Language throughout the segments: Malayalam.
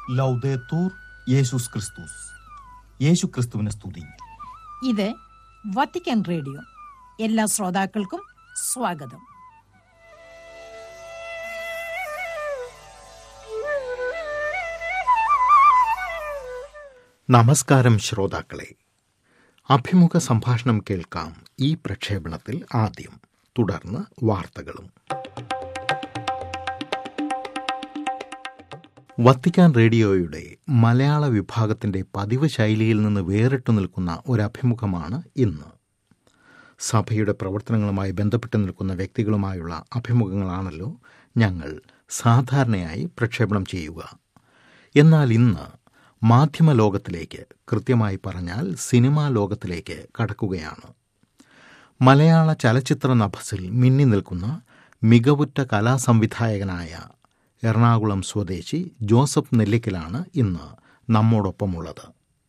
ലൗദേത്തൂർ യേശുസ് ക്രിസ്തുസ് യേശു ക്രിസ്തുവിനെ സ്തുതി ഇത് വത്തിക്കാൻ റേഡിയോ എല്ലാ ശ്രോതാക്കൾക്കും സ്വാഗതം നമസ്കാരം ശ്രോതാക്കളെ അഭിമുഖ സംഭാഷണം കേൾക്കാം ഈ പ്രക്ഷേപണത്തിൽ ആദ്യം തുടർന്ന് വാർത്തകളും വത്തിക്കാൻ റേഡിയോയുടെ മലയാള വിഭാഗത്തിന്റെ പതിവ് ശൈലിയിൽ നിന്ന് വേറിട്ടു നിൽക്കുന്ന ഒരു അഭിമുഖമാണ് ഇന്ന് സഭയുടെ പ്രവർത്തനങ്ങളുമായി ബന്ധപ്പെട്ട് നിൽക്കുന്ന വ്യക്തികളുമായുള്ള അഭിമുഖങ്ങളാണല്ലോ ഞങ്ങൾ സാധാരണയായി പ്രക്ഷേപണം ചെയ്യുക എന്നാൽ ഇന്ന് മാധ്യമ ലോകത്തിലേക്ക് കൃത്യമായി പറഞ്ഞാൽ സിനിമാ ലോകത്തിലേക്ക് കടക്കുകയാണ് മലയാള ചലച്ചിത്ര നഭസിൽ മിന്നി നിൽക്കുന്ന മികവുറ്റ കലാസംവിധായകനായ എറണാകുളം സ്വദേശി ജോസഫ് നെല്ലിക്കലാണ് ഇന്ന് നമ്മോടൊപ്പമുള്ളത്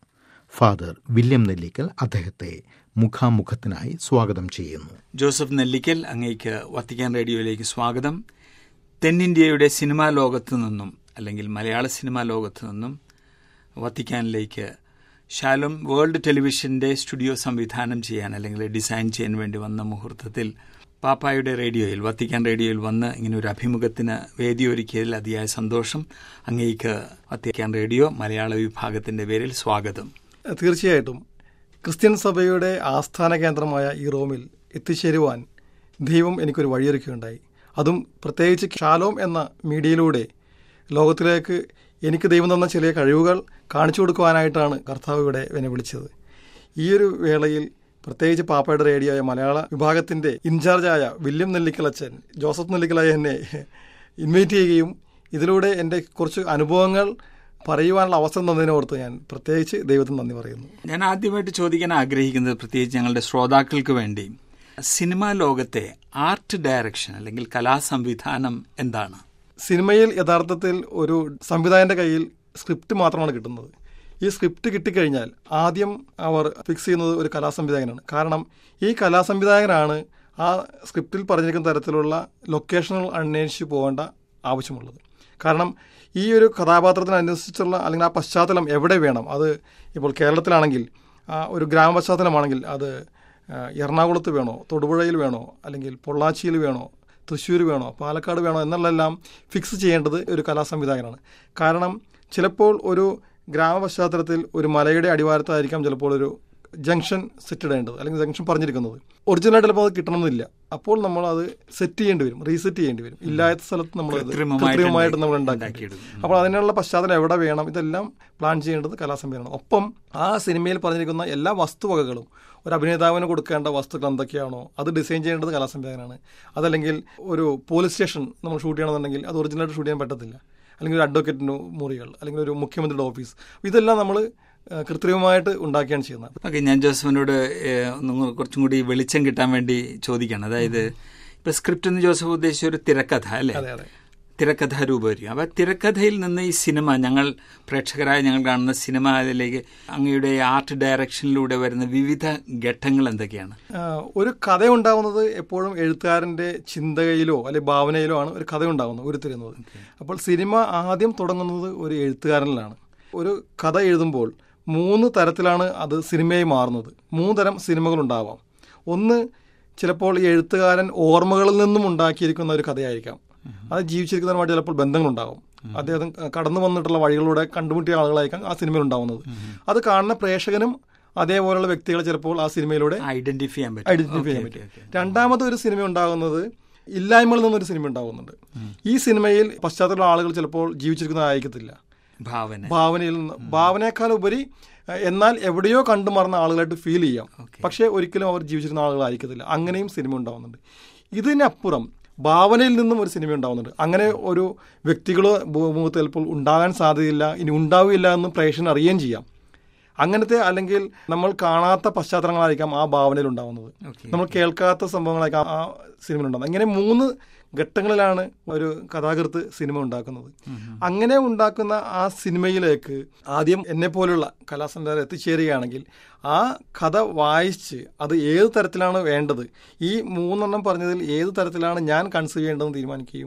ഫാദർ വില്യം നെല്ലിക്കൽ അദ്ദേഹത്തെ മുഖാമുഖത്തിനായി സ്വാഗതം ചെയ്യുന്നു ജോസഫ് നെല്ലിക്കൽ അങ്ങേക്ക് വത്തിക്കാൻ റേഡിയോയിലേക്ക് സ്വാഗതം തെന്നിന്ത്യയുടെ സിനിമാ ലോകത്തു നിന്നും അല്ലെങ്കിൽ മലയാള സിനിമാ ലോകത്തു നിന്നും വത്തിക്കാനിലേക്ക് ശാലും വേൾഡ് ടെലിവിഷന്റെ സ്റ്റുഡിയോ സംവിധാനം ചെയ്യാൻ അല്ലെങ്കിൽ ഡിസൈൻ ചെയ്യാൻ വേണ്ടി വന്ന മുഹൂർത്തത്തിൽ പാപ്പായുടെ റേഡിയോയിൽ വത്തിക്കാൻ റേഡിയോയിൽ വന്ന് ഇങ്ങനെ ഒരു അഭിമുഖത്തിന് വേദിയൊരുക്കിയതിൽ അതിയായ സന്തോഷം അങ്ങേക്ക് വത്തിക്കാൻ റേഡിയോ മലയാള വിഭാഗത്തിന്റെ പേരിൽ സ്വാഗതം തീർച്ചയായിട്ടും ക്രിസ്ത്യൻ സഭയുടെ ആസ്ഥാന കേന്ദ്രമായ ഈ റോമിൽ എത്തിച്ചേരുവാൻ ദൈവം എനിക്കൊരു വഴിയൊരുക്കുകയുണ്ടായി അതും പ്രത്യേകിച്ച് ഷാലോം എന്ന മീഡിയയിലൂടെ ലോകത്തിലേക്ക് എനിക്ക് ദൈവം തന്ന ചില കഴിവുകൾ കാണിച്ചു കൊടുക്കുവാനായിട്ടാണ് കർത്താവ് ഇവിടെ എന്നെ വിളിച്ചത് ഈ ഒരു വേളയിൽ പ്രത്യേകിച്ച് പാപ്പയുടെ റേഡിയോയ മലയാള വിഭാഗത്തിന്റെ ഇൻചാർജായ വില്യം നെല്ലിക്കലച്ചൻ ജോസഫ് നെല്ലിക്കലായ എന്നെ ഇൻവൈറ്റ് ചെയ്യുകയും ഇതിലൂടെ എൻ്റെ കുറച്ച് അനുഭവങ്ങൾ പറയുവാനുള്ള അവസരം തന്നതിനെ ഓർത്ത് ഞാൻ പ്രത്യേകിച്ച് ദൈവത്തിന് നന്ദി പറയുന്നു ഞാൻ ആദ്യമായിട്ട് ചോദിക്കാൻ ആഗ്രഹിക്കുന്നത് പ്രത്യേകിച്ച് ഞങ്ങളുടെ ശ്രോതാക്കൾക്ക് വേണ്ടി സിനിമാ ലോകത്തെ ആർട്ട് ഡയറക്ഷൻ അല്ലെങ്കിൽ കലാസംവിധാനം എന്താണ് സിനിമയിൽ യഥാർത്ഥത്തിൽ ഒരു സംവിധായകന്റെ കയ്യിൽ സ്ക്രിപ്റ്റ് മാത്രമാണ് കിട്ടുന്നത് ഈ സ്ക്രിപ്റ്റ് കിട്ടിക്കഴിഞ്ഞാൽ ആദ്യം അവർ ഫിക്സ് ചെയ്യുന്നത് ഒരു കലാസംവിധായകനാണ് കാരണം ഈ കലാസംവിധായകനാണ് ആ സ്ക്രിപ്റ്റിൽ പറഞ്ഞിരിക്കുന്ന തരത്തിലുള്ള ലൊക്കേഷനുകൾ അന്വേഷിച്ച് പോകേണ്ട ആവശ്യമുള്ളത് കാരണം ഈ ഒരു കഥാപാത്രത്തിനനുസരിച്ചുള്ള അല്ലെങ്കിൽ ആ പശ്ചാത്തലം എവിടെ വേണം അത് ഇപ്പോൾ കേരളത്തിലാണെങ്കിൽ ആ ഒരു ഗ്രാമപശ്ചാത്തലമാണെങ്കിൽ അത് ആ, എറണാകുളത്ത് വേണോ തൊടുപുഴയിൽ വേണോ അല്ലെങ്കിൽ പൊള്ളാച്ചിയിൽ വേണോ തൃശ്ശൂർ വേണോ പാലക്കാട് വേണോ എന്നുള്ളതെല്ലാം ഫിക്സ് ചെയ്യേണ്ടത് ഒരു കലാസംവിധായകനാണ് കാരണം ചിലപ്പോൾ ഒരു ഗ്രാമപശ്ചാത്തലത്തിൽ ഒരു മലയുടെ അടിവാരത്തായിരിക്കാം ചിലപ്പോൾ ഒരു ജംഗ്ഷൻ സെറ്റ് ഇടേണ്ടത് അല്ലെങ്കിൽ ജംഗ്ഷൻ പറഞ്ഞിരിക്കുന്നത് ഒറിജിനലായിട്ട് ചിലപ്പോൾ അത് കിട്ടണമെന്നില്ല അപ്പോൾ നമ്മൾ അത് സെറ്റ് ചെയ്യേണ്ടി വരും റീസെറ്റ് ചെയ്യേണ്ടി വരും ഇല്ലാത്ത സ്ഥലത്ത് നമ്മൾ അത് കൃത്രിമമായിട്ട് കൃത്രിമമായിട്ട് നമ്മൾ ഉണ്ടാക്കിയെടുക്കും. ഉണ്ടാക്കിയെടുക്കും അപ്പോൾ അതിനുള്ള പശ്ചാത്തലം എവിടെ വേണം ഇതെല്ലാം പ്ലാൻ ചെയ്യേണ്ടത് കലാസംവിധാനമാണ് ഒപ്പം ആ സിനിമയിൽ പറഞ്ഞിരിക്കുന്ന എല്ലാ വസ്തുവകകളും ഒരു അഭിനേതാവിന് കൊടുക്കേണ്ട വസ്തുക്കൾ എന്തൊക്കെയാണോ അത് ഡിസൈൻ ചെയ്യേണ്ടത് കലാസംവിധാനമാണ് അതല്ലെങ്കിൽ ഒരു പോലീസ് സ്റ്റേഷൻ നമ്മൾ ഷൂട്ട് ചെയ്യണമെന്നുണ്ടെങ്കിൽ അത് ഒറിജിനലായിട്ട് ഷൂട്ട് ചെയ്യാൻ പറ്റത്തില്ല അല്ലെങ്കിൽ ഒരു അഡ്വക്കേറ്റിൻ്റെ മുറികൾ അല്ലെങ്കിൽ ഒരു മുഖ്യമന്ത്രിയുടെ ഓഫീസ് ഇതെല്ലാം നമ്മൾ കൃത്രിമമായിട്ട് ഉണ്ടാക്കിയാണ് ചെയ്യുന്നത് ഓക്കെ ഞാൻ ജോസഫിനോട് ഏഹ്, ഒന്നും കൂടി- കുറച്ചും കൂടി വെളിച്ചം കിട്ടാൻ വേണ്ടി ചോദിക്കുകയാണ് അതായത് ഇപ്പൊ സ്ക്രിപ്റ്റ് എന്ന് ജോസഫ് ഉദ്ദേശിച്ച ഒരു തിരക്കഥ അല്ലേ അതെ അതെ തിരക്കഥ രൂപമായിരിക്കും അപ്പൊ തിരക്കഥയിൽ നിന്ന് ഈ സിനിമ ഞങ്ങൾ പ്രേക്ഷകരായ ഞങ്ങൾ കാണുന്ന സിനിമയിലേക്ക് അങ്ങയുടെ ആർട്ട് ഡയറക്ഷനിലൂടെ വരുന്ന വിവിധ ഘട്ടങ്ങൾ എന്തൊക്കെയാണ് ആ, ഒരു കഥ ഉണ്ടാവുന്നത് എപ്പോഴും എഴുത്തുകാരന്റെ ചിന്തയിലോ അല്ലെങ്കിൽ ഭാവനയിലോ ആണ് ഒരു കഥ ഉണ്ടാവുന്നത് ഉരുത്തിരുന്നത് അപ്പോൾ സിനിമ ആദ്യം തുടങ്ങുന്നത് ഒരു എഴുത്തുകാരനിലാണ് ഒരു കഥ എഴുതുമ്പോൾ മൂന്ന് തരത്തിലാണ് അത് സിനിമയായി മാറുന്നത് മൂന്ന് തരം സിനിമകൾ ഉണ്ടാവാം ഒന്ന് ചിലപ്പോൾ ഈ എഴുത്തുകാരൻ ഓർമ്മകളിൽ നിന്നും ഉണ്ടാക്കിയിരിക്കുന്ന ഒരു കഥയായിരിക്കാം അത് ജീവിച്ചിരിക്കുന്നതുമായിട്ട് ചിലപ്പോൾ ബന്ധങ്ങളുണ്ടാകും അദ്ദേഹം കടന്നു വന്നിട്ടുള്ള വഴികളിലൂടെ കണ്ടുമുട്ടിയ ആളുകളായിരിക്കാം ആ സിനിമയിൽ ഉണ്ടാവുന്നത് അത് കാണുന്ന പ്രേക്ഷകനും അതേപോലുള്ള വ്യക്തികളെ ചിലപ്പോൾ ആ സിനിമയിലൂടെ ഐഡന്റിഫൈ ചെയ്യാൻ പറ്റും ഐഡന്റിഫൈ ചെയ്യാൻ ഓക്കെ, പറ്റും ഓക്കെ, രണ്ടാമത്തെ ഒരു സിനിമ ഉണ്ടാകുന്നത് ഇല്ലായ്മകളിൽ നിന്നൊരു സിനിമ ഉണ്ടാകുന്നുണ്ട് ഈ സിനിമയിൽ പശ്ചാത്തലമുള്ള ആളുകൾ ചിലപ്പോൾ ജീവിച്ചിരിക്കുന്നതായിരിക്കത്തില്ല ഭാവന ഭാവനയിൽ നിന്ന് ഭാവനയേക്കാൾ ഉപരി അഹ് എന്നാൽ എവിടെയോ കണ്ടു മറന്ന ആളുകളായിട്ട് ഫീൽ ചെയ്യാം പക്ഷേ ഒരിക്കലും അവർ ജീവിച്ചിരുന്ന ആളുകളായിരിക്കത്തില്ല അങ്ങനെയും സിനിമ ഉണ്ടാവുന്നുണ്ട് ഇതിനപ്പുറം ഭാവനയിൽ നിന്നും ഒരു സിനിമ ഉണ്ടാവുന്നുണ്ട് അങ്ങനെ ഒരു വ്യക്തികളോ ഭൂമുഖത്ത് ചിലപ്പോൾ ഉണ്ടാകാൻ സാധ്യതയില്ല ഇനി ഉണ്ടാവില്ല എന്ന് പ്രേക്ഷകൻ അറിയുകയും ചെയ്യാം അങ്ങനത്തെ അല്ലെങ്കിൽ നമ്മൾ കാണാത്ത പശ്ചാത്തലങ്ങളായിരിക്കാം ആ ഭാവനയിൽ ഉണ്ടാവുന്നത് ഓക്കെ. നമ്മൾ കേൾക്കാത്ത സംഭവങ്ങളായിരിക്കാം ആ സിനിമയിൽ ഉണ്ടാകുന്നത് അങ്ങനെ മൂന്ന് ഘട്ടങ്ങളിലാണ് ഒരു കഥാകൃത്ത് സിനിമ ഉണ്ടാക്കുന്നത് അങ്ങനെ ഉണ്ടാക്കുന്ന ആ സിനിമയിലേക്ക് ആദ്യം എന്നെ പോലുള്ള കലാസംവിധാനം എത്തിച്ചേരുകയാണെങ്കിൽ ആ കഥ വായിച്ച് അത് ഏത് തരത്തിലാണ് വേണ്ടത് ഈ മൂന്നെണ്ണം പറഞ്ഞതിൽ ഏത് തരത്തിലാണ് ഞാൻ കൺസീവ് ചെയ്യേണ്ടതെന്ന് തീരുമാനിക്കുകയും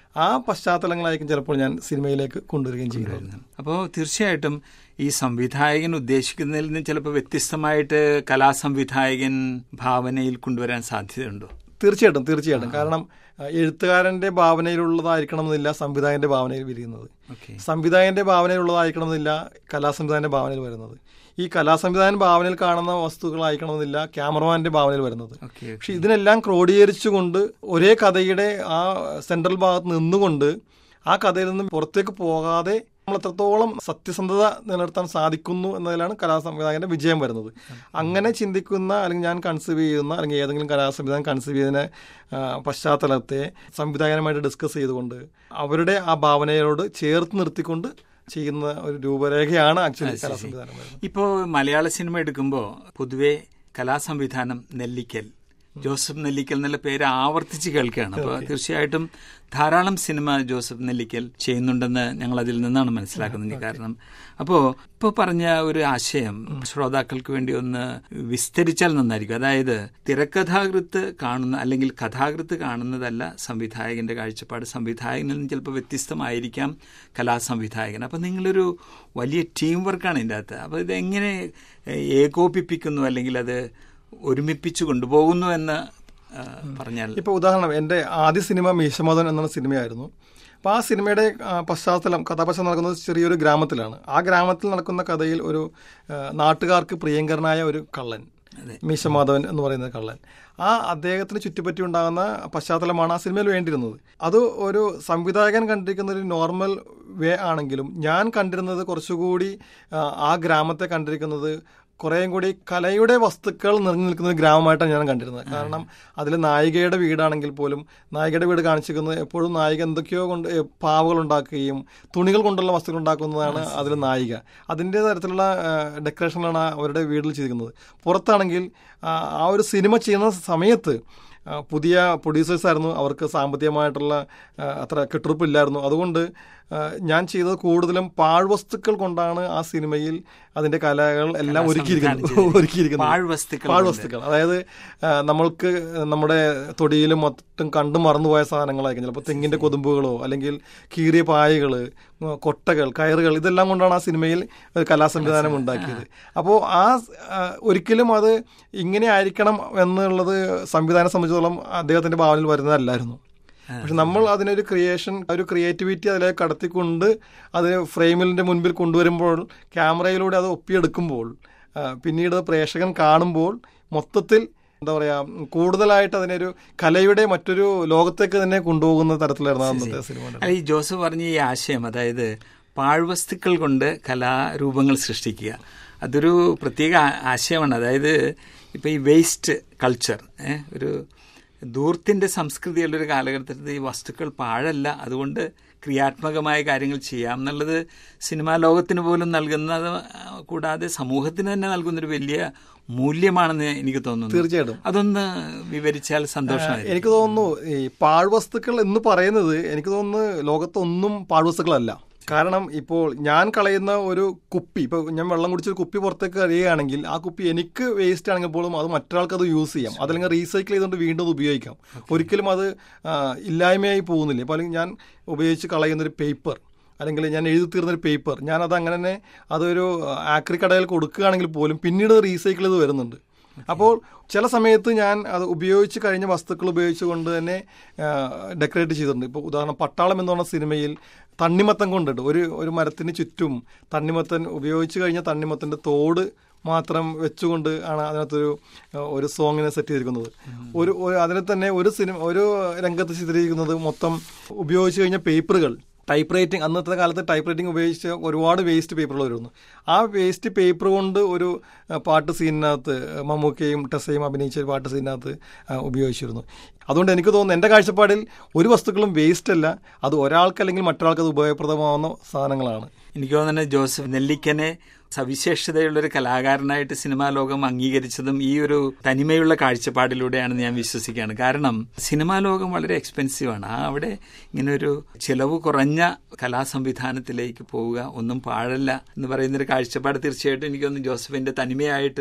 ആ പശ്ചാത്തലങ്ങളായിരിക്കും ചിലപ്പോൾ ഞാൻ സിനിമയിലേക്ക് കൊണ്ടുവരികയും ചെയ്യുന്നത് അപ്പോൾ തീർച്ചയായിട്ടും ഈ സംവിധായകൻ ഉദ്ദേശിക്കുന്നതിൽ നിന്ന് ചിലപ്പോൾ വ്യത്യസ്തമായിട്ട് കലാസംവിധായകൻ ഭാവനയിൽ കൊണ്ടുവരാൻ സാധ്യതയുണ്ടോ തീർച്ചയായിട്ടും തീർച്ചയായിട്ടും കാരണം ആ, എഴുത്തുകാരന്റെ ഭാവനയിലുള്ളതായിരിക്കണം എന്നില്ല സംവിധായകന്റെ ഭാവനയിൽ വിരിയുന്നത് ഓക്കെ സംവിധായകന്റെ ഭാവനയിലുള്ളതായിരിക്കണം എന്നില്ല കലാസംവിധായകന്റെ ഭാവനയിൽ വരുന്നത് ഈ കലാസംവിധായകൻ ഭാവനയിൽ കാണുന്ന വസ്തുക്കളായിരിക്കണമെന്നില്ല ക്യാമറമാന്റെ ഭാവനയിൽ വരുന്നത് ഓക്കെ പക്ഷെ ഇതിനെല്ലാം ക്രോഡീകരിച്ചുകൊണ്ട് ഒരേ കഥയുടെ ആ സെൻട്രൽ ഭാഗത്ത് നിന്നുകൊണ്ട് ആ കഥയിൽ നിന്നും പുറത്തേക്ക് പോകാതെ നമ്മൾ എത്രത്തോളം സത്യസന്ധത നിലനിർത്താൻ സാധിക്കുന്നു എന്നതിലാണ് കലാസംവിധായകന്റെ വിജയം വരുന്നത് അങ്ങനെ ചിന്തിക്കുന്ന അല്ലെങ്കിൽ ഞാൻ കൺസീവ് ചെയ്യുന്ന അല്ലെങ്കിൽ ഏതെങ്കിലും കലാസംവിധാനം കൺസീവ് ചെയ്യുന്ന ആ, പശ്ചാത്തലത്തെ സംവിധായകനുമായിട്ട് ഡിസ്കസ് ചെയ്തുകൊണ്ട് അവരുടെ ആ ഭാവനയോട് ചേർത്ത് നിർത്തിക്കൊണ്ട് ചെയ്യുന്ന ഒരു രൂപരേഖയാണ് ആക്ച്വലി കലാസംവിധാനം വരുന്നത് ഇപ്പോൾ മലയാള സിനിമ എടുക്കുമ്പോൾ പൊതുവെ കലാസംവിധാനം നെല്ലിക്കൽ ജോസഫ് നെല്ലിക്കൽ എന്നുള്ള പേര് ആവർത്തിച്ച് കേൾക്കുകയാണ് അപ്പോൾ തീർച്ചയായിട്ടും ധാരാളം സിനിമ ജോസഫ് നെല്ലിക്കൽ ചെയ്യുന്നുണ്ടെന്ന് ഞങ്ങൾ അതിൽ നിന്നാണ് മനസ്സിലാക്കുന്നത് കാരണം അപ്പോൾ ഇപ്പോൾ പറഞ്ഞ ഒരു ആശയം ശ്രോതാക്കൾക്ക് വേണ്ടി ഒന്ന് വിസ്തരിച്ചാൽ നന്നായിരിക്കും അതായത് തിരക്കഥാകൃത്ത് കാണുന്ന അല്ലെങ്കിൽ കഥാകൃത്ത് കാണുന്നതല്ല സംവിധായകന്റെ കാഴ്ചപ്പാട് സംവിധായകനിൽ നിന്ന് ചിലപ്പോൾ വ്യത്യസ്തമായിരിക്കാം കലാസംവിധായകൻ അപ്പോൾ നിങ്ങളൊരു വലിയ ടീം വർക്കാണ് ഇതിൻ്റെ അകത്ത് അപ്പോൾ ഇതെങ്ങനെ ഏഹ്, ഏകോപിപ്പിക്കുന്നു അല്ലെങ്കിൽ അത് ഒരുമിപ്പിച്ചു കൊണ്ടുപോകുന്നു എന്ന് ആ, പറഞ്ഞാൽ ഇപ്പൊ ഉദാഹരണം എന്റെ ആദ്യ സിനിമ മീശമോദൻ എന്ന സിനിമയായിരുന്നു അപ്പോൾ ആ സിനിമയുടെ ആ, പശ്ചാത്തലം കഥാപശ്ചാത്തലം നടക്കുന്നത് ചെറിയൊരു ഗ്രാമത്തിലാണ് ആ ഗ്രാമത്തിൽ നടക്കുന്ന കഥയിൽ ഒരു ആ, നാട്ടുകാർക്ക് പ്രിയങ്കരനായ ഒരു കള്ളൻ മീശമാധവൻ എന്ന് പറയുന്ന കള്ളൻ ആ അദ്ദേഹത്തിന് ചുറ്റിപ്പറ്റി ഉണ്ടാകുന്ന പശ്ചാത്തലമാണ് ആ സിനിമയിൽ വേണ്ടിയിരുന്നത് അത് ഒരു സംവിധായകൻ കണ്ടിരിക്കുന്ന ഒരു നോർമൽ വേ ആണെങ്കിലും ഞാൻ കണ്ടിരുന്നത് കുറച്ചുകൂടി ആ, ആ ഗ്രാമത്തെ കണ്ടിരിക്കുന്നത് കുറേയും കൂടി കലയുടെ വസ്തുക്കൾ നിറഞ്ഞു നിൽക്കുന്ന ഒരു ഗ്രാമമായിട്ടാണ് ഞാൻ കണ്ടിരുന്നത് കാരണം അതിൽ നായികയുടെ വീടാണെങ്കിൽ പോലും നായികയുടെ വീട് കാണിച്ചിരിക്കുന്നത് എപ്പോഴും നായിക എന്തൊക്കെയോ കൊണ്ട് ഏ, പാവകൾ ഉണ്ടാക്കുകയും തുണികൾ കൊണ്ടുള്ള വസ്തുക്കൾ ഉണ്ടാക്കുന്നതാണ് അതിൽ നായിക അതിൻ്റെ തരത്തിലുള്ള ഡെക്കറേഷനിലാണ് അവരുടെ വീട്ടിൽ ചെയ്തിരിക്കുന്നത് പുറത്താണെങ്കിൽ ആ, ആ ഒരു സിനിമ ചെയ്യുന്ന സമയത്ത് ആ, പുതിയ പ്രൊഡ്യൂസേഴ്സ് ആയിരുന്നു അവർക്ക് സാമ്പത്തികമായിട്ടുള്ള ആ, അത്ര കെട്ടുറപ്പില്ലായിരുന്നു അതുകൊണ്ട് ആ, ഞാൻ ചെയ്തത് കൂടുതലും പാഴ്വസ്തുക്കൾ കൊണ്ടാണ് ആ സിനിമയിൽ അതിന്റെ കലകൾ എല്ലാം ഒരുക്കിയിരിക്കുന്നത് ഒരുക്കിയിരിക്കുന്നത് പാഴ്വസ്തുക്കൾ പാഴ്വസ്തുക്കൾ അതായത് ആ, നമ്മൾക്ക് നമ്മുടെ തൊടിയിലും മൊത്തം കണ്ടു മറന്നുപോയ സാധനങ്ങളായിരിക്കും ചിലപ്പോൾ തെങ്ങിന്റെ കൊതുമ്പുകളോ അല്ലെങ്കിൽ കീറിയ പായകള് ഉം, കൊട്ടകൾ കയറുകൾ ഇതെല്ലാം കൊണ്ടാണ് ആ സിനിമയിൽ ഒരു കലാസംവിധാനം ഉണ്ടാക്കിയത് അപ്പോൾ ആ ആ, ഒരിക്കലും അത് ഇങ്ങനെ ആയിരിക്കണം എന്നുള്ളത് സംവിധാനം സംബന്ധിച്ചിടത്തോളം അദ്ദേഹത്തിന്റെ ഭാവനയിൽ വരുന്നതല്ലായിരുന്നു പക്ഷെ നമ്മൾ അതിനൊരു ക്രിയേഷൻ ഒരു ക്രിയേറ്റിവിറ്റി അതിലേക്ക് കടത്തിക്കൊണ്ട് അത് ഫ്രെയിമിലിന്റെ മുൻപിൽ കൊണ്ടുവരുമ്പോൾ ക്യാമറയിലൂടെ അത് ഒപ്പിയെടുക്കുമ്പോൾ ആ, പിന്നീട് അത് പ്രേക്ഷകൻ കാണുമ്പോൾ മൊത്തത്തിൽ എന്താ പറയാ കൂടുതലായിട്ട് അതിനൊരു കലയുടെ മറ്റൊരു ലോകത്തേക്ക് തന്നെ കൊണ്ടുപോകുന്ന തരത്തിലായിരുന്നു അന്നത്തെ സിനിമ അല്ല ഈ ജോസഫ് പറഞ്ഞ ഈ ആശയം അതായത് പാഴ്വസ്തുക്കൾ കൊണ്ട് കലാരൂപങ്ങൾ സൃഷ്ടിക്കുക അതൊരു പ്രത്യേക ആ- ആശയമാണ് അതായത് ഇപ്പം ഈ വേസ്റ്റ് കൾച്ചർ ഒരു ദൂർത്തിന്റെ സംസ്കൃതിയുള്ള ഒരു കാലഘട്ടത്തിൽ ഈ വസ്തുക്കൾ പാഴല്ല അതുകൊണ്ട് ക്രിയാത്മകമായ കാര്യങ്ങൾ ചെയ്യാം എന്നുള്ളത് സിനിമാ ലോകത്തിന് പോലും നൽകുന്നത് കൂടാതെ സമൂഹത്തിന് തന്നെ നൽകുന്നൊരു വലിയ മൂല്യമാണെന്ന് എനിക്ക് തോന്നുന്നു തീർച്ചയായിട്ടും അതൊന്ന് വിവരിച്ചാൽ സന്തോഷമായിരിക്കും എനിക്ക് തോന്നുന്നു ഈ പാഴ്വസ്തുക്കൾ എന്ന് പറയുന്നത് എനിക്ക് തോന്നുന്നു ലോകത്തൊന്നും പാഴ്വസ്തുക്കളല്ല കാരണം ഇപ്പോൾ ഞാൻ കളയുന്ന ഒരു കുപ്പി ഇപ്പോൾ ഞാൻ വെള്ളം കുടിച്ചൊരു കുപ്പി പുറത്തേക്ക് എറിയുകയാണെങ്കിൽ ആ കുപ്പി എനിക്ക് വേസ്റ്റ് ആണെങ്കിൽ പോലും അത് മറ്റൊരാൾക്ക് അത് യൂസ് ചെയ്യാം അതല്ലെങ്കിൽ റീസൈക്കിൾ ചെയ്തുകൊണ്ട് വീണ്ടും അത് ഉപയോഗിക്കാം ഒരിക്കലും അത് ആ, ഇല്ലായ്മയായി പോകുന്നില്ല ഇപ്പോൾ അല്ലെങ്കിൽ ഞാൻ ഉപയോഗിച്ച് കളയുന്നൊരു പേപ്പർ അല്ലെങ്കിൽ ഞാൻ എഴുതി തീർന്നൊരു പേപ്പർ ഞാൻ അത് അങ്ങനെ തന്നെ അതൊരു ആക്രി കടയിൽ കൊടുക്കുകയാണെങ്കിൽ പോലും പിന്നീട് റീസൈക്കിൾ ചെയ്ത് വരുന്നുണ്ട് അപ്പോൾ ചില സമയത്ത് ഞാൻ അത് ഉപയോഗിച്ച് കഴിഞ്ഞ വസ്തുക്കൾ ഉപയോഗിച്ചുകൊണ്ട് തന്നെ ഡെക്കറേറ്റ് ചെയ്തിട്ടുണ്ട് ഇപ്പോൾ ഉദാഹരണം പട്ടാളം എന്ന് പറഞ്ഞ സിനിമയിൽ തണ്ണിമത്തം കൊണ്ടിട്ട് ഒരു ഒരു മരത്തിന് ചുറ്റും തണ്ണിമത്തൻ ഉപയോഗിച്ച് കഴിഞ്ഞ തണ്ണിമത്തൻ്റെ തോട് മാത്രം വെച്ചുകൊണ്ട് ആണ് അതിനകത്തൊരു ആ, ഒരു സോങ്ങിനെ സെറ്റ് ചെയ്തിരിക്കുന്നത് ഒരു ഒരു അതിനെ തന്നെ ഒരു സിനിമ ഒരു രംഗത്ത് ചിത്രീകരിക്കുന്നത് മൊത്തം ഉപയോഗിച്ച് കഴിഞ്ഞ പേപ്പറുകൾ ടൈപ്പ് റൈറ്റിംഗ് അന്നത്തെ കാലത്ത് ടൈപ്പ് റൈറ്റിംഗ് ഉപയോഗിച്ച് ഒരുപാട് വേസ്റ്റ് പേപ്പറുകൾ വരുന്നു ആ വേസ്റ്റ് പേപ്പർ കൊണ്ട് ഒരു ആ, പാട്ട് സീനിനകത്ത് മമ്മൂക്കയും ടെസയും അഭിനയിച്ച ഒരു പാട്ട് സീനിനകത്ത് ആ, ഉപയോഗിച്ചിരുന്നു അതുകൊണ്ട് എനിക്ക് തോന്നുന്നു എൻ്റെ കാഴ്ചപ്പാടിൽ ഒരു വസ്തുക്കളും വേസ്റ്റ് അല്ല അത് ഒരാൾക്ക് അല്ലെങ്കിൽ മറ്റൊരാൾക്ക് അത് ഉപയോഗപ്രദമാവുന്ന സാധനങ്ങളാണ് എനിക്ക് തോന്നുന്നത് ജോസഫ് നെല്ലിക്കനെ സവിശേഷതയുള്ള ഒരു കലാകാരനായിട്ട് സിനിമാ ലോകം അംഗീകരിച്ചതും ഈ ഒരു തനിമയുള്ള കാഴ്ചപ്പാടിലൂടെയാണെന്ന് ഞാൻ വിശ്വസിക്കുകയാണ് കാരണം സിനിമാ ലോകം വളരെ എക്സ്പെൻസീവ് ആണ് ആ അവിടെ ഇങ്ങനെ ഒരു ചിലവ് കുറഞ്ഞ കലാസംവിധാനത്തിലേക്ക് പോവുക ഒന്നും പാഴല്ല എന്ന് പറയുന്ന ഒരു കാഴ്ചപ്പാട് തീർച്ചയായിട്ടും എനിക്കൊന്ന് ജോസഫിന്റെ തനിമയായിട്ട്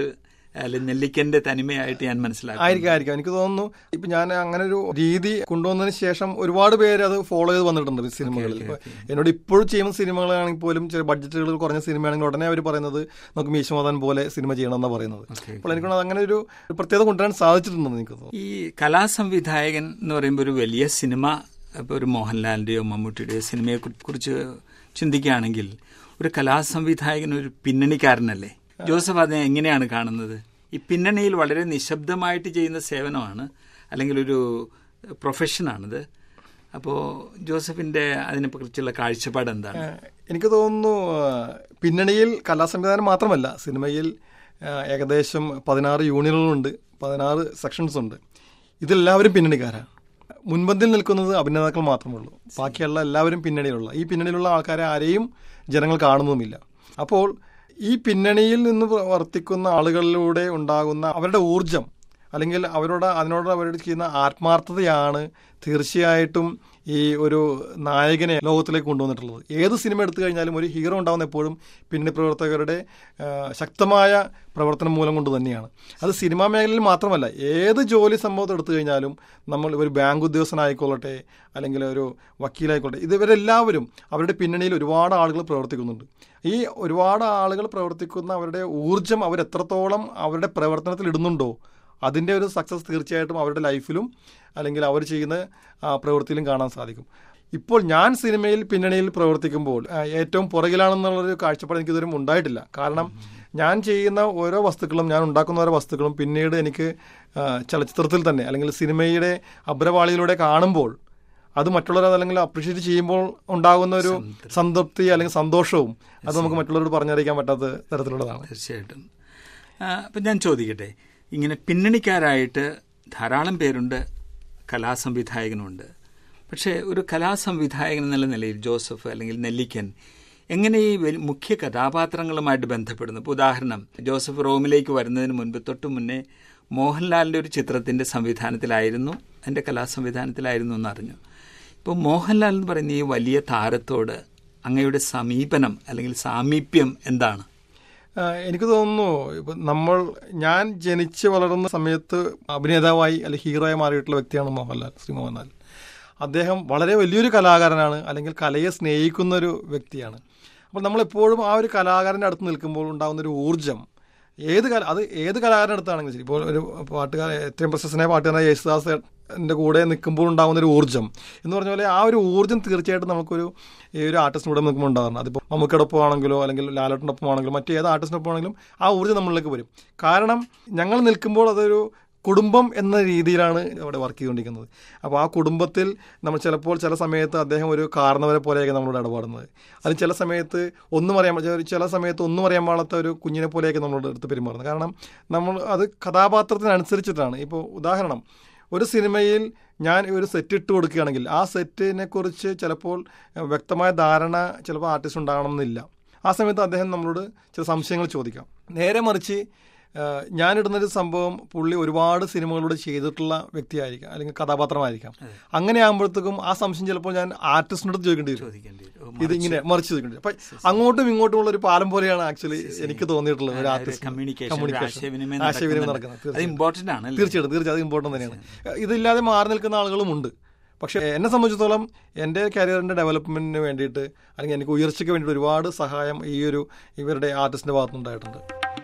അല്ലെങ്കിൽ നെല്ലിക്കന്റെ തനിമയായിട്ട് ഞാൻ മനസ്സിലാക്കി ആയിരിക്കാം ആയിരിക്കാം എനിക്ക് തോന്നുന്നു ഇപ്പൊ ഞാൻ അങ്ങനെ ഒരു രീതി കൊണ്ടുവന്നതിന് ശേഷം ഒരുപാട് പേര് അത് ഫോളോ ചെയ്ത് വന്നിട്ടുണ്ട് ഈ സിനിമകളിൽ ഇപ്പൊ എന്നോട് ഇപ്പോഴും ചെയ്യുന്ന സിനിമകളാണെങ്കിൽ പോലും ചില ബഡ്ജറ്റുകൾ കുറഞ്ഞ സിനിമയാണെങ്കിൽ ഉടനെ അവർ പറയുന്നത് നമുക്ക് മീശമോദൻ പോലെ സിനിമ ചെയ്യണമെന്നാണ് പറയുന്നത് അപ്പോൾ എനിക്ക് തോന്നുന്നു അങ്ങനെ ഒരു പ്രത്യേകത കൊണ്ടുവരാൻ സാധിച്ചിട്ടുണ്ടെന്ന് എനിക്ക് തോന്നുന്നു ഈ കലാസംവിധായകൻ എന്ന് പറയുമ്പോൾ ഒരു വലിയ സിനിമ ഇപ്പോൾ ഒരു മോഹൻലാലിന്റെയോ മമ്മൂട്ടിയുടെയോ സിനിമയെ കു- കുറിച്ച് ചിന്തിക്കുകയാണെങ്കിൽ ഒരു കലാസംവിധായകൻ ഒരു പിന്നണിക്കാരനല്ലേ ജോസഫ് അതിനെ എങ്ങനെയാണ് കാണുന്നത് ഈ പിന്നണിയിൽ വളരെ നിശബ്ദമായിട്ട് ചെയ്യുന്ന സേവനമാണ് അല്ലെങ്കിൽ ഒരു പ്രൊഫഷനാണിത് അപ്പോൾ ജോസഫിന്റെ അതിനെക്കുറിച്ചുള്ള കാഴ്ചപ്പാട് എന്താണ് എനിക്ക് തോന്നുന്നു ആ, പിന്നണിയിൽ കലാസംവിധാനം മാത്രമല്ല സിനിമയിൽ ആ, ഏകദേശം പതിനാറ് യൂണിയനുകളുണ്ട് പതിനാറ് സെക്ഷൻസ് ഉണ്ട് ഇതെല്ലാവരും പിന്നണിക്കാരാണ് മുൻപന്തിൽ നിൽക്കുന്നത് അഭിനേതാക്കൾ മാത്രമേ ഉള്ളൂ ബാക്കിയുള്ള എല്ലാവരും പിന്നണിയിലുള്ള ഈ പിന്നണിയിലുള്ള ആൾക്കാരെ ആരെയും ജനങ്ങൾ കാണുന്നതുമില്ല അപ്പോൾ ഈ പിന്നണിയിൽ നിന്ന് വർത്തിക്കുന്ന ആളുകളിലൂടെ ഉണ്ടാകുന്ന അവരുടെ ഊർജം അല്ലെങ്കിൽ അവരോട് അതിനോട് അവരോട് ചെയ്യുന്ന ആത്മാർത്ഥതയാണ് തീർച്ചയായിട്ടും ഈ ഒരു നായകനെ ലോകത്തിലേക്ക് കൊണ്ടുവന്നിട്ടുള്ളത് ഏത് സിനിമ എടുത്തു കഴിഞ്ഞാലും ഒരു ഹീറോ ഉണ്ടാവുന്ന എപ്പോഴും പിന്നണി പ്രവർത്തകരുടെ ആ, ശക്തമായ പ്രവർത്തനം മൂലം കൊണ്ട് തന്നെയാണ് അത് സിനിമാ മേഖലയിൽ മാത്രമല്ല ഏത് ജോലി സംഭവത്തെ എടുത്തു കഴിഞ്ഞാലും നമ്മൾ ഒരു ബാങ്ക് ഉദ്യോഗസ്ഥനായിക്കൊള്ളട്ടെ അല്ലെങ്കിൽ ഒരു വക്കീലായിക്കോട്ടെ ഇതുവരെല്ലാവരും അവരുടെ പിന്നണിയിൽ ഒരുപാട് ആളുകൾ പ്രവർത്തിക്കുന്നുണ്ട് ഈ ഒരുപാട് ആളുകൾ പ്രവർത്തിക്കുന്ന അവരുടെ ഊർജം അവരെത്രത്തോളം അവരുടെ പ്രവർത്തനത്തിൽ ഇടുന്നുണ്ടോ അതിൻ്റെ ഒരു സക്സസ് തീർച്ചയായിട്ടും അവരുടെ ലൈഫിലും അല്ലെങ്കിൽ അവർ ചെയ്യുന്ന ആ, പ്രവൃത്തിയിലും കാണാൻ സാധിക്കും ഇപ്പോൾ ഞാൻ സിനിമയിൽ പിന്നണിയിൽ പ്രവർത്തിക്കുമ്പോൾ ആ, ഏറ്റവും പുറകിലാണെന്നുള്ളൊരു കാഴ്ചപ്പാട് എനിക്ക് ഇതുവരെ ഉണ്ടായിട്ടില്ല കാരണം ഞാൻ ചെയ്യുന്ന ഓരോ വസ്തുക്കളും ഞാൻ ഉണ്ടാക്കുന്ന ഓരോ വസ്തുക്കളും പിന്നീട് എനിക്ക് ആ, ചലച്ചിത്രത്തിൽ തന്നെ അല്ലെങ്കിൽ സിനിമയുടെ അബ്രവാളിയിലൂടെ കാണുമ്പോൾ അത് മറ്റുള്ളവർ അല്ലെങ്കിൽ അപ്രീഷിയേറ്റ് ചെയ്യുമ്പോൾ ഉണ്ടാകുന്ന ഒരു സംതൃപ്തി അല്ലെങ്കിൽ സന്തോഷവും അത് നമുക്ക് മറ്റുള്ളവരോട് പറഞ്ഞറിയിക്കാൻ പറ്റാത്ത തരത്തിലുള്ളതാണ് തീർച്ചയായിട്ടും ആ, അപ്പം ഞാൻ ചോദിക്കട്ടെ ഇങ്ങനെ പിന്നണിക്കാരായിട്ട് ധാരാളം പേരുണ്ട് കലാസംവിധായകനുണ്ട് പക്ഷേ ഒരു കലാസംവിധായകൻ എന്നുള്ള നിലയിൽ ജോസഫ് അല്ലെങ്കിൽ നെല്ലിക്കൻ എങ്ങനെ ഈ വലി- മുഖ്യ കഥാപാത്രങ്ങളുമായിട്ട് ബന്ധപ്പെടുന്നു ഇപ്പോൾ ഉദാഹരണം ജോസഫ് റോമിലേക്ക് വരുന്നതിന് മുൻപ് തൊട്ടു മുന്നേ മോഹൻലാലിൻ്റെ ഒരു ചിത്രത്തിൻ്റെ സംവിധാനത്തിലായിരുന്നു എൻ്റെ കലാസംവിധാനത്തിലായിരുന്നു എന്നറിഞ്ഞു ഇപ്പോൾ മോഹൻലാൽ എന്ന് പറയുന്ന ഈ വലിയ താരത്തോട് അങ്ങയുടെ സമീപനം അല്ലെങ്കിൽ സാമീപ്യം എന്താണ് ആ, എനിക്ക് തോന്നുന്നു ഇപ്പൊ നമ്മൾ ഞാൻ ജനിച്ച് വളർന്ന സമയത്ത് അഭിനേതാവായി അല്ലെങ്കിൽ ഹീറോയായി മാറിയിട്ടുള്ള വ്യക്തിയാണ് മോഹൻലാൽ ശ്രീ മോഹൻലാൽ അദ്ദേഹം വളരെ വലിയൊരു കലാകാരനാണ് അല്ലെങ്കിൽ കലയെ സ്നേഹിക്കുന്ന ഒരു വ്യക്തിയാണ് അപ്പോൾ നമ്മളെപ്പോഴും ആ ഒരു കലാകാരൻ്റെ അടുത്ത് നിൽക്കുമ്പോൾ ഉണ്ടാകുന്ന ഒരു ഊർജ്ജം ഏത് കല അത് ഏത് കലാകാരൻ്റെ അടുത്താണെങ്കിലും ശരി ഇപ്പോൾ ഒരു പാട്ടുകാരൻ ഏറ്റവും പ്രശസ്തനായ പാട്ടുകാരനായ യേശുദാസിന്റെ കൂടെ നിൽക്കുമ്പോൾ ഉണ്ടാകുന്ന ഒരു ഊർജ്ജം എന്ന് പറഞ്ഞ പോലെ ആ ഒരു ഊർജ്ജം തീർച്ചയായിട്ടും നമുക്കൊരു ഈ ഒരു ആർട്ടിസ്റ്റിനൂടെ നിൽക്കുമ്പോൾ ഉണ്ടാകുന്നത് അതിപ്പോൾ മമ്മൂക്കയോടൊപ്പം ആണെങ്കിലോ അല്ലെങ്കിൽ ലാലേട്ടനൊപ്പം ആണെങ്കിലോ മറ്റേത് ആർട്ടിസ്റ്റിനൊപ്പം ആണെങ്കിലും ആ ഊർജ്ജം നമ്മളിലേക്ക് വരും കാരണം ഞങ്ങൾ നിൽക്കുമ്പോൾ അതൊരു കുടുംബം എന്ന രീതിയിലാണ് അവിടെ വർക്ക് ചെയ്തുകൊണ്ടിരിക്കുന്നത് അപ്പോൾ ആ കുടുംബത്തിൽ നമ്മൾ ചിലപ്പോൾ ചില സമയത്ത് അദ്ദേഹം ഒരു കാരണവരെ പോലെയൊക്കെ നമ്മളോട് ഇടപെടുന്നത് അത് ചില സമയത്ത് ഒന്നും അറിയാൻ പറ്റ- ചില സമയത്ത് ഒന്നും അറിയാൻ പാടാത്ത ഒരു കുഞ്ഞിനെ പോലെയൊക്കെ നമ്മളോട് എടുത്ത് പെരുമാറുന്നത് കാരണം നമ്മൾ അത് കഥാപാത്രത്തിനനുസരിച്ചിട്ടാണ് ഇപ്പോൾ ഉദാഹരണം ഒരു സിനിമയിൽ ഞാൻ ഒരു സെറ്റ് ഇട്ട് കൊടുക്കുകയാണെങ്കിൽ ആ സെറ്റിനെ കുറിച്ച് ചിലപ്പോൾ ഏഹ്, വ്യക്തമായ ധാരണ ചിലപ്പോൾ ആർട്ടിസ്റ്റ് ഉണ്ടാകണമെന്നില്ല ആ സമയത്ത് അദ്ദേഹം നമ്മളോട് ചില സംശയങ്ങൾ ചോദിക്കാം നേരെ മറിച്ച് ഏഹ്, ഞാനിടുന്നൊരു സംഭവം പുള്ളി ഒരുപാട് സിനിമകളോട് ചെയ്തിട്ടുള്ള വ്യക്തിയായിരിക്കാം അല്ലെങ്കിൽ കഥാപാത്രമായിരിക്കാം അങ്ങനെ ആകുമ്പോഴത്തേക്കും ആ സംശയം ചിലപ്പോൾ ഞാൻ ആർട്ടിസ്റ്റിനോട് ചോദിക്കേണ്ടി വരും ചോദിക്കേണ്ടി വരും. ഓ, ഇത് ഇങ്ങനെ മറിച്ച് ചോദിക്കേണ്ടി വരും അപ്പൊ അങ്ങോട്ടും ഇങ്ങോട്ടും ഉള്ള ഒരു പാലം പോലെയാണ് ആക്ച്വലി എനിക്ക് തോന്നിയിട്ടുള്ളത് ഒരു ഒരു ആർട്ടിസ്റ്റ് communication, ഒരു ആശയവിനിമയം ആശയവിനിമയം നടക്കുന്നുണ്ട്. നടക്കുന്നത് അത് important ആണ് അല്ലേ? തീർച്ചയായിട്ടും തീർച്ചയായും അത് ഇമ്പോർട്ടൻ്റ് തന്നെയാണ് ഇതില്ലാതെ മാറി നിൽക്കുന്ന ആളുകളുമുണ്ട് പക്ഷേ എന്നെ സംബന്ധിച്ചിടത്തോളം എൻ്റെ കരിയറിൻ്റെ ഡെവലപ്മെൻറ്റിന് വേണ്ടിയിട്ട് അല്ലെങ്കിൽ എനിക്ക് ഉയർച്ചയ്ക്ക് വേണ്ടിയിട്ട് ഒരുപാട് സഹായം ഈ ഒരു ഇവരുടെ ആർട്ടിസ്റ്റിൻ്റെ ഭാഗത്തുനിന്നുണ്ടായിട്ടുണ്ട്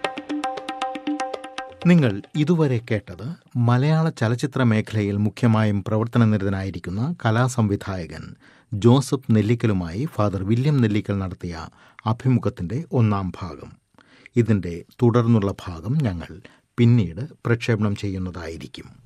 നിങ്ങൾ ഇതുവരെ കേട്ടത് മലയാള ചലച്ചിത്ര മേഖലയിൽ മുഖ്യമായും പ്രവർത്തനനിരതനായിരിക്കുന്ന കലാസംവിധായകൻ ജോസഫ് നെല്ലിക്കലുമായി ഫാദർ വില്യം നെല്ലിക്കൽ നടത്തിയ അഭിമുഖത്തിന്റെ ഒന്നാം ഭാഗം ഇതിന്റെ തുടർന്നുള്ള ഭാഗം ഞങ്ങൾ പിന്നീട് പ്രക്ഷേപണം ചെയ്യുന്നതായിരിക്കും